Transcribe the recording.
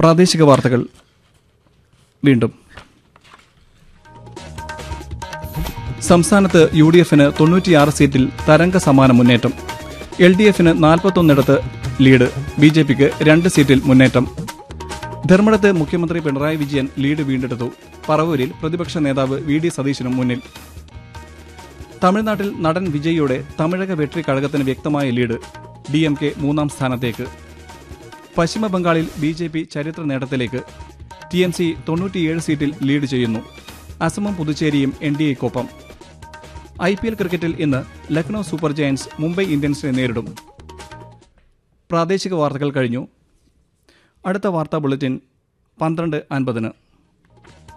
പ്രാദേശിക വാർത്തകൾ വീണ്ടും സംസ്ഥാനത്ത് യു ഡി എഫിന് തൊണ്ണൂറ്റിയാറ് സീറ്റിൽ തരംഗ സമാന മുന്നേറ്റം എൽ ഡി എഫിന് നാൽപ്പത്തൊന്നിടത്ത് ലീഡ് ബി ജെ പിക്ക് രണ്ട് സീറ്റിൽ മുന്നേറ്റം ധർമ്മടത്ത് മുഖ്യമന്ത്രി പിണറായി വിജയൻ ലീഡ് വീണ്ടെടുത്തു പറവൂരിൽ പ്രതിപക്ഷ നേതാവ് വി ഡി സതീശനും മുന്നിൽ തമിഴ്നാട്ടിൽ നടൻ വിജയിയുടെ തമിഴക വെട്രി കഴകത്തിന് വ്യക്തമായ ലീഡ് ഡി എം കെ മൂന്നാം സ്ഥാനത്തേക്ക് പശ്ചിമ ബംഗാളിൽ ബി ജെ പി ചരിത്ര നേട്ടത്തിലേക്ക് ടി എം സി തൊണ്ണൂറ്റിയേഴ് സീറ്റിൽ ലീഡ് ചെയ്യുന്നു അസമും പുതുച്ചേരിയും എൻ ഡി എക്കൊപ്പം ഐ പി എൽ ക്രിക്കറ്റിൽ ഇന്ന് ലക്നൌ സൂപ്പർ ജയൻസ് മുംബൈ ഇന്ത്യൻസിനെ നേരിടും പ്രാദേശിക വാർത്തകൾ കഴിഞ്ഞു അടുത്ത വാർത്താ ബുള്ളറ്റിൻ പന്ത്രണ്ട് അൻപതിന്